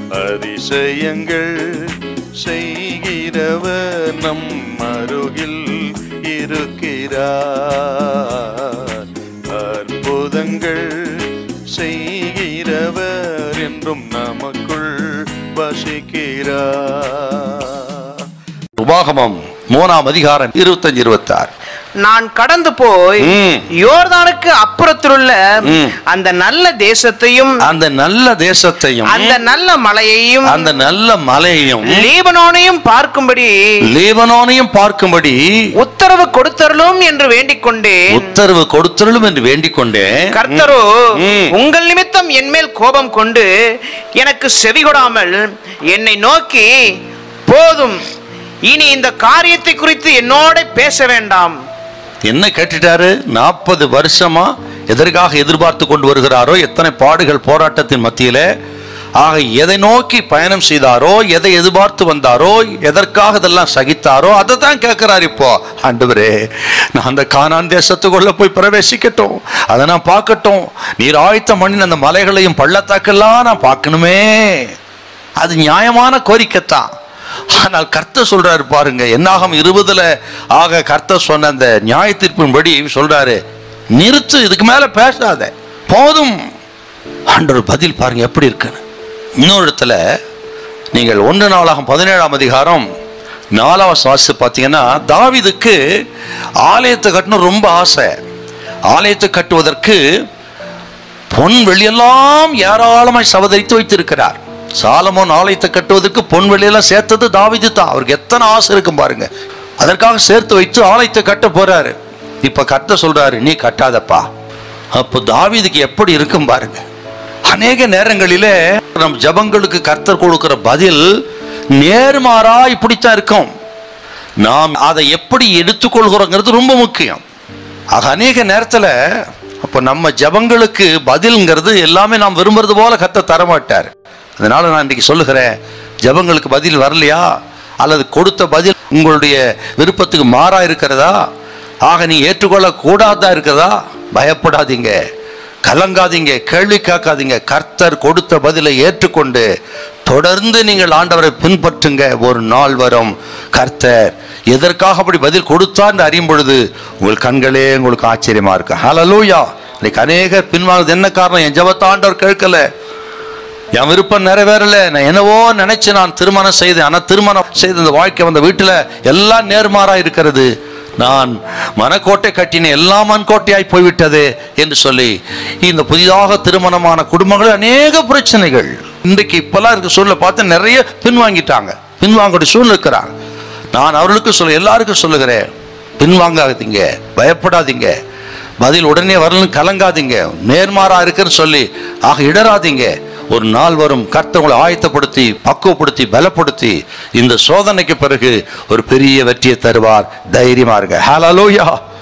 அதிசயங்கள் செய்கிறவர் நம் அருகில் இருக்கிறார் அற்புதங்கள் செய்கிறவர் என்றும் நமக்குள் வசிக்கிறார் உபாகமம் மூணாம் அதிகாரம் இருபத்தஞ்சு இருபத்தாறு நான் கடந்து போய் ம். யோர்தானுக்கு அப்புறத்திலுள்ள ம். அந்த நல்ல தேசத்தையும் அந்த நல்ல தேசத்தையும் அந்த நல்ல மலையையும் அந்த நல்ல மலையையும் லீபனோனையும் பார்க்கும்படி லீபனோனையும் பார்க்கும்படி உத்தரவு கொடுத்தருளும் என்று வேண்டிக் கொண்டேன் உத்தரவு கொடுத்தருளும் என்று வேண்டிக் கொண்டேன் கர்த்தரோ ம். உங்கள் நிமித்தம் என் மேல் கோபம் கொண்டு எனக்கு செவி கொடாமல் என்னை நோக்கி போதும் இனி இந்த காரியத்தை குறித்து என்னோட பேச வேண்டாம் என்ன கேட்டுட்டாரு நாற்பது வருஷமா எதற்காக எதிர்பார்த்து கொண்டு வருகிறாரோ எத்தனை பாடுகள் போராட்டத்தின் மத்தியிலே ஆக எதை நோக்கி பயணம் செய்தாரோ எதை எதிர்பார்த்து வந்தாரோ எதற்காக இதெல்லாம் சகித்தாரோ அதை தான் கேட்கிறார் இப்போ ஆண்டவரே நான் அந்த கானான் தேசத்துக்குள்ள போய் பிரவேசிக்கட்டும் அதை நான் பார்க்கட்டும் நீர் ஆயத்தம் பண்ணின அந்த மலைகளையும் பள்ளத்தாக்கெல்லாம் நான் பார்க்கணுமே அது நியாயமான கோரிக்கைத்தான் ஆனால் கர்த்தர் சொல்றாரு பாருங்க என்னாகும் இருபதுல ஆக கர்த்தர் சொன்ன அந்த நியாய தீர்ப்பின்படி சொல்றாரு நிறுத்து இதுக்கு மேல பேசாத போதும் ஆண்டவர் பதில் பாருங்க எப்படி இருக்குன்னு இன்னொரு இடத்துல நீங்கள் ஒன்று நாளாகும் பதினேழாம் அதிகாரம் நாலாவது வாசி பார்த்தீங்கன்னா தாவீதுக்கு ஆலயத்தை கட்டணும் ரொம்ப ஆசை ஆலயத்தை கட்டுவதற்கு பொன் வெளியெல்லாம் ஏராளமாய் சவதரித்து வைத்திருக்கிறார் சாலமோன் ஆலயத்தை கட்டுவதற்கு பொன் வெளியெல்லாம் சேர்த்தது தாவீது தான் அவருக்கு எத்தனை ஆசை இருக்கும் பாருங்க அதற்காக சேர்த்து வைத்து ஆலயத்தை கட்ட போறாரு இப்ப கட்ட சொல்றாரு நீ கட்டாதப்பா அப்போ தாவீதுக்கு எப்படி இருக்கும் பாருங்க அநேக நேரங்களிலே நம் ஜபங்களுக்கு கர்த்தர் கொடுக்கிற பதில் நேர்மாறா இப்படித்தான் இருக்கும் நாம் அதை எப்படி எடுத்துக்கொள்கிறோங்கிறது ரொம்ப முக்கியம் ஆக அநேக நேரத்தில் அப்போ நம்ம ஜபங்களுக்கு பதில்ங்கிறது எல்லாமே நாம் விரும்புறது போல கத்த தரமாட்டார் அதனால நான் இன்னைக்கு சொல்லுகிறேன் ஜபங்களுக்கு பதில் வரலையா அல்லது கொடுத்த பதில் உங்களுடைய விருப்பத்துக்கு மாறா இருக்கிறதா ஆக நீ ஏற்றுக்கொள்ள கூடாதா இருக்கிறதா பயப்படாதீங்க கலங்காதீங்க கேள்வி கேட்காதீங்க கர்த்தர் கொடுத்த பதிலை ஏற்றுக்கொண்டு தொடர்ந்து நீங்கள் ஆண்டவரை பின்பற்றுங்க ஒரு நாள் வரும் கர்த்தர் எதற்காக அப்படி பதில் கொடுத்தான்னு அறியும் பொழுது உங்கள் கண்களே உங்களுக்கு ஆச்சரியமா இருக்கு ஹalleluya இன்னைக்கு அநேகர் பின்வாங்குது என்ன காரணம் என் ஜெபத்தை ஆண்டவர் கேட்கல என் விருப்பம் நிறைவேறல நான் என்னவோ நினைச்சு நான் திருமணம் செய்தேன் ஆனால் திருமணம் செய்த இந்த வாழ்க்கை வந்த வீட்டில் எல்லாம் நேர்மாறா இருக்கிறது நான் மனக்கோட்டை கட்டின எல்லாம் மண்கோட்டையாய் போய்விட்டது என்று சொல்லி இந்த புதிதாக திருமணமான குடும்பங்கள் அநேக பிரச்சனைகள் இன்றைக்கு இப்பெல்லாம் இருக்க சூழ்நிலை பார்த்து நிறைய பின்வாங்கிட்டாங்க பின்வாங்கக்கூடிய சூழ்நிலை இருக்கிறாங்க நான் அவர்களுக்கு சொல்ல எல்லாருக்கும் சொல்லுகிறேன் பின்வாங்காதீங்க பயப்படாதீங்க பதில் உடனே வரலன்னு கலங்காதீங்க நேர்மாறா இருக்குன்னு சொல்லி ஆக இடராதீங்க ஒரு நாள் வரும் கர்த்தர் உங்களை ஆயத்தப்படுத்தி பக்குவப்படுத்தி பலப்படுத்தி இந்த சோதனைக்கு பிறகு ஒரு பெரிய வெற்றியை தருவார் தைரியமா இருங்க ஹalleluya